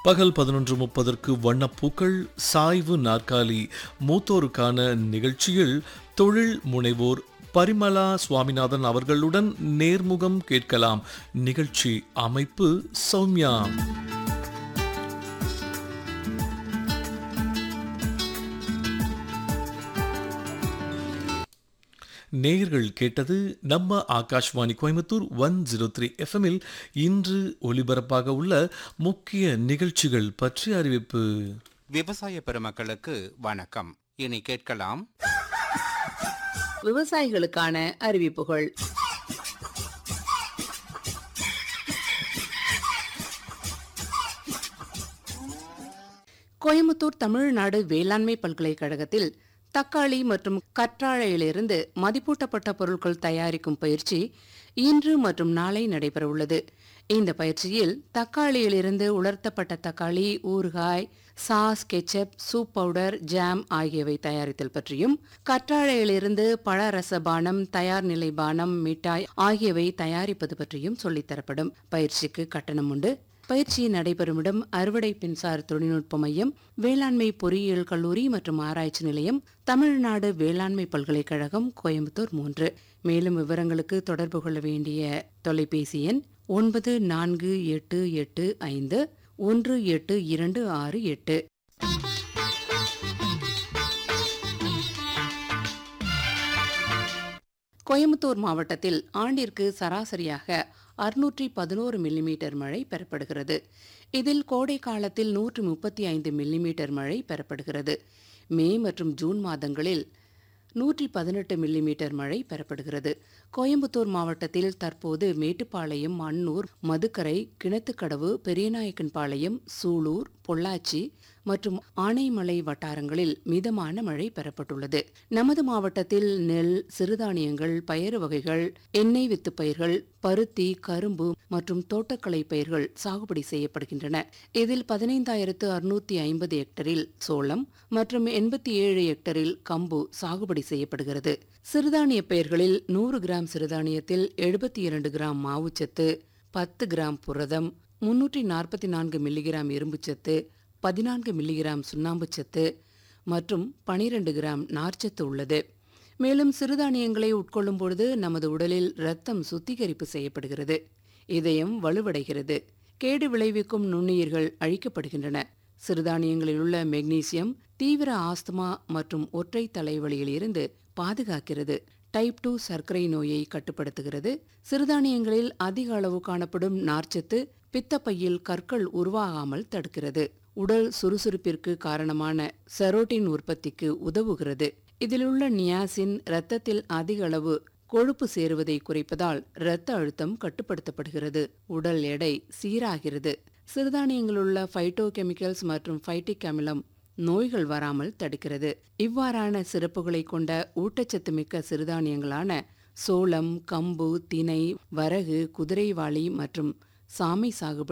பகல் பதினொன்று முப்பதற்கு வண்ணப்பூக்கள் சாய்வு நாற்காலி மூத்தோருக்கான நிகழ்ச்சியில் தொழில் முனைவோர் பரிமலா சுவாமிநாதன் அவர்களுடன் நேர்முகம் கேட்கலாம் நிகழ்ச்சி அமைப்பு சௌமியா நேயர்கள் கேட்டது நம்ம Akashvani Coimbatore one zero three எஃப்எம்மில் இன்று ஒலிபரப்பாக உள்ள முக்கிய நிகழ்ச்சிகள் பற்றி அறிவிப்பு விவசாய பெருமக்களுக்கு வணக்கம் இனி கேட்கலாம் விவசாயிகளுக்கான அறிவிப்புகள் கோயம்புத்தூர் தமிழ்நாடு வேளாண்மை பல்கலைக்கழகத்தில் தக்காளி மற்றும் கற்றாழையிலிருந்து மதிப்பூட்டப்பட்ட பொருட்கள் தயாரிக்கும் பயிற்சி இன்று மற்றும் நாளை நடைபெறவுள்ளது இந்த பயிற்சியில் தக்காளியிலிருந்து உலர்த்தப்பட்ட தக்காளி ஊறுகாய் sauce ketchup soup powder jam ஆகியவை தயாரித்தல் பற்றியும் கற்றாழையிலிருந்து பழ ரசபானம் தயார் நிலை பானம் மிட்டாய் ஆகியவை தயாரிப்பது பற்றியும் சொல்லித்தரப்படும் பயிற்சிக்கு கட்டணம் உண்டு பயிற்சி நடைபெறும் இடம் அறுவடை மின்சார தொழில்நுட்ப மையம் வேளாண்மை பொறியியல் கல்லூரி மற்றும் ஆராய்ச்சி நிலையம் தமிழ்நாடு வேளாண்மை பல்கலைக்கழகம் கோயம்புத்தூர் மூன்று மேலும் விவரங்களுக்கு தொடர்பு கொள்ள வேண்டிய தொலைபேசி எண் ஒன்பது நான்கு எட்டு எட்டு ஐந்து ஒன்று எட்டு இரண்டு ஆறு எட்டு கோயம்புத்தூர் மாவட்டத்தில் ஆண்டிற்கு சராசரியாக அறுநூற்றி பதினோரு மில்லிமீட்டர் மழை பெறப்படுகிறது இதில் கோடை காலத்தில் நூற்று முப்பத்தி ஐந்து மில்லிமீட்டர் மழை பெறப்படுகிறது மே மற்றும் ஜூன் மாதங்களில் நூற்றி பதினெட்டு மில்லிமீட்டர் மழை பெறப்படுகிறது கோயம்புத்தூர் மாவட்டத்தில் தற்போது மேட்டுப்பாளையம் அன்னூர் மதுக்கரை கிணத்துக்கடவு பெரியநாயக்கன்பாளையம் சூலூர் பொள்ளாச்சி மற்றும் ஆனைமலை வட்டாரங்களில் மிதமான மழை பெறப்பட்டுள்ளது நமது மாவட்டத்தில் நெல் சிறுதானியங்கள் பயறு வகைகள் எண்ணெய் வித்து பயிர்கள் பருத்தி கரும்பு மற்றும் தோட்டக்கலை பயிர்கள் சாகுபடி செய்யப்படுகின்றன இதில் பதினைந்தாயிரத்து அறுநூத்தி ஐம்பது ஹெக்டரில் சோளம் மற்றும் எண்பத்தி ஏழு ஹெக்டரில் கம்பு சாகுபடி செய்யப்படுகிறது சிறுதானிய பயிர்களில் நூறு கிராம் சிறுதானியத்தில் எழுபத்தி இரண்டு கிராம் மாவுச்சத்து பத்து கிராம் புரதம் முன்னூற்றி நாற்பத்தி நான்கு மில்லிகிராம் இரும்புச்சத்து பதினான்கு மில்லிகிராம் சுண்ணாம்புச்சத்து மற்றும் பனிரெண்டு கிராம் நார்ச்சத்து உள்ளது மேலும் சிறுதானியங்களை உட்கொள்ளும் பொழுது நமது உடலில் இரத்தம் சுத்திகரிப்பு செய்யப்படுகிறது இதயம் வலுவடைகிறது கேடு விளைவிக்கும் நுண்ணுயிர்கள் அழிக்கப்படுகின்றன சிறுதானியங்களில் உள்ள மெக்னீசியம் தீவிர ஆஸ்துமா மற்றும் ஒற்றை தலைவலியில் இருந்து பாதுகாக்கிறது டைப் டூ சர்க்கரை நோயை கட்டுப்படுத்துகிறது சிறுதானியங்களில் அதிக அளவு காணப்படும் நார்ச்சத்து பித்தப்பையில் கற்கள் உருவாகாமல் தடுக்கிறது உடல் சுறுசுறுப்பிற்கு காரணமான செரோட்டின் உற்பத்திக்கு உதவுகிறது இதிலுள்ள நியாசின் இரத்தத்தில் அதிக அளவு கொழுப்பு சேருவதை குறைப்பதால் இரத்த அழுத்தம் கட்டுப்படுத்தப்படுகிறது உடல் எடை சீராகிறது சிறுதானியங்களுள்ள ஃபைட்டோ கெமிக்கல்ஸ் மற்றும் ஃபைட்டிக் அமிலம் நோய்கள் வராமல் தடுக்கிறது இவ்வாறான சிறப்புகளை கொண்ட ஊட்டச்சத்து மிக்க சிறுதானியங்களான சோளம் கம்பு தினை வரகு குதிரைவாளி மற்றும் சாமை சாகுபடி